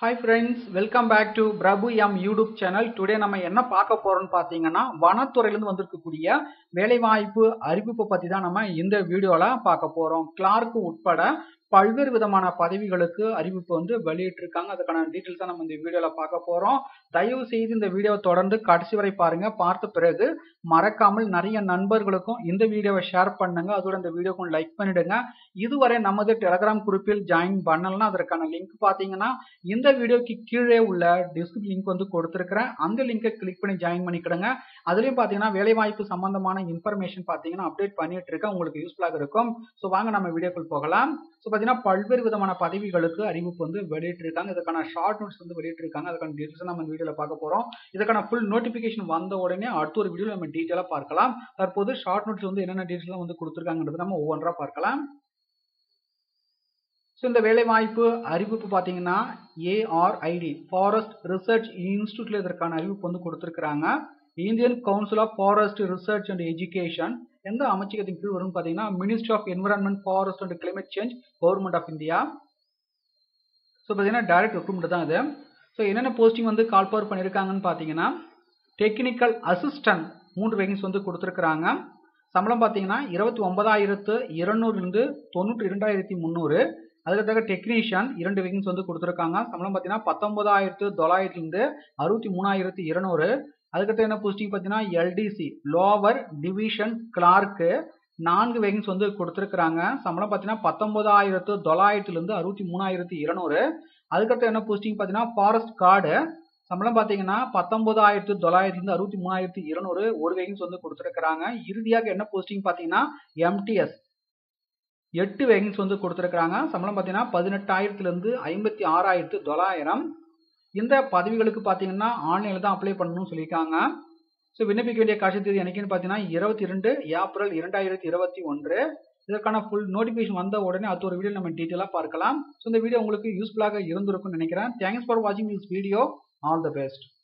hi friends welcome back to Prabhu M YouTube channel today நம்ம என்ன பார்க்க போறோம்னு பார்த்தீங்கன்னா வனத்துறையிலேருந்து வந்திருக்கக்கூடிய வேலைவாய்ப்பு அறிவிப்பு பற்றி தான் நம்ம இந்த வீடியோவில் பார்க்க போகிறோம் கிளார்க்கு உட்பட பல்வேறு விதமான பதவிகளுக்கு அறிவிப்பு வந்து வெளியிட்டிருக்காங்க அதுக்கான டீட்டெயில்ஸாக நம்ம இந்த வீடியோவில் பார்க்க போகிறோம் தயவு செய்து இந்த வீடியோவை தொடர்ந்து கடைசி வரை பாருங்க பார்த்த பிறகு மறக்காமல் நிறைய நண்பர்களுக்கும் இந்த வீடியோவை ஷேர் பண்ணுங்க அதோட இந்த வீடியோக்கும் லைக் பண்ணிடுங்க இதுவரை நமது டெலகிராம் குரூப்பில் ஜாயின் பண்ணலன்னா அதற்கான லிங்க் பார்த்தீங்கன்னா இந்த வீடியோக்கு கீழே உள்ள டிஸ்கிரிப் லிங்க் வந்து கொடுத்துருக்கிறேன் அந்த லிங்கை கிளிக் பண்ணி ஜாயின் பண்ணிக்கிடுங்க அதுலேயும் பார்த்தீங்கன்னா வேலைவாய்ப்பு சம்பந்தமான இன்ஃபர்மேஷன் பார்த்தீங்கன்னா அப்டேட் பண்ணிட்டு இருக்கேன் உங்களுக்கு யூஸ்ஃபுல்லாக இருக்கும் ஸோ வாங்க நம்ம வீடியோக்குள் போகலாம் ஸோ பார்த்தீங்கன்னா பல்வேறு விதமான பதவிகளுக்கு அறிவிப்பு வந்து வெளியிட்டிருக்காங்க இதுக்கான ஷார்ட் நோட்ஸ் வந்து வெளியிட்டிருக்காங்க அதுக்கான டீட்டெயில்ஸ் நம்ம இந்த வீடியோவில் பார்க்க போகிறோம் இதுக்கான ஃபுல் நோட்டிஃபிகேஷன் வந்த உடனே அடுத்த ஒரு வீடியோ நம்ம டீட்டெயிலாக பார்க்கலாம் தற்போது ஷார்ட் நோட்ஸ் வந்து என்னென்ன டீட்டெயிலாம் வந்து கொடுத்துருக்காங்கன்றது நம்ம ஒவ்வொன்றா பார்க்கலாம் ஸோ இந்த வேலைவாய்ப்பு அறிவிப்பு பார்த்தீங்கன்னா ஏஆர்ஐடி ஃபாரஸ்ட் ரிசர்ச் இன்ஸ்டியூட்ல இதற்கான அறிவிப்பு வந்து கொடுத்துருக்காங்க Indian Council of Forest Research and Education எந்த அமைச்சகத்தின் கீழ் வரும்னு பார்த்தீங்கன்னா ministry of environment forest and climate change government of India so பார்த்தீங்கன்னா டைரக்ட் ரெக்ரூட்மெண்ட் தான் இது ஸோ என்னென்ன போஸ்டிங் வந்து கால் பவர் பண்ணியிருக்காங்கன்னு பார்த்தீங்கன்னா டெக்னிக்கல் அசிஸ்டன்ட் மூன்று வேகன்ஸ் வந்து கொடுத்துருக்குறாங்க சம்பளம் பார்த்தீங்கன்னா இருபத்தி ஒன்பதாயிரத்து இருநூறுலேருந்து தொண்ணூற்றி இரண்டாயிரத்தி முந்நூறு அதுக்கடுத்த டெக்னீஷியன் இரண்டு வேகன்ஸ் வந்து கொடுத்துருக்காங்க சம்பளம் பார்த்தீங்கன்னா பத்தொன்பதாயிரத்து தொள்ளாயிரத்துலேருந்து அறுபத்தி மூணாயிரத்து இருநூறு அதுக்கடுத்து என்ன போஸ்டிங் பார்த்தீங்கன்னா எல்டிசி லோவர் டிவிஷன் கிளார்க்கு நான்கு வேகன்ஸ் வந்து கொடுத்துருக்குறாங்க சம்பளம் பார்த்தீங்கன்னா பத்தொன்பதாயிரத்து தொள்ளாயிரத்துலேருந்து அறுபத்தி மூணாயிரத்து இருநூறு அதுக்கடுத்து என்ன போஸ்டிங் பார்த்தீங்கன்னா ஃபாரஸ்ட் கார்டு சம்பளம் பார்த்தீங்கன்னா பத்தொன்பதாயிரத்து தொள்ளாயிரத்துலேருந்து அறுபத்தி மூணாயிரத்து இருநூறு ஒரு வேகன்ஸ் வந்து கொடுத்துருக்குறாங்க இறுதியாக என்ன போஸ்டிங் பார்த்தீங்கன்னா எம்டிஎஸ் எட்டு வேகன்ஸ் வந்து கொடுத்துருக்குறாங்க சம்பளம் பார்த்தீங்கன்னா பதினெட்டாயிரத்துலேருந்து ஐம்பத்தி ஆறாயிரத்து தொள்ளாயிரம் இந்த பதவிகளுக்கு பார்த்தீங்கன்னா ஆன்லைனில் தான் அப்ளை பண்ணணும்னு சொல்லியிருக்காங்க ஸோ விண்ணப்பிக்க வேண்டிய கடைசி தேதி எனக்குன்னு பார்த்தீங்கன்னா இருபத்தி ரெண்டு ஏப்ரல் இரண்டாயிரத்தி இருபத்தி ஒன்று இதற்கான ஃபுல் நோட்டிஃபிகேஷன் வந்த உடனே அது ஒரு வீடியோ நம்ம டீட்டெயிலாக பார்க்கலாம் ஸோ இந்த வீடியோ உங்களுக்கு யூஸ்ஃபுல்லாக இருந்திருக்கும்னு நினைக்கிறேன் தேங்க்ஸ் ஃபார் வாட்சிங் this video all the best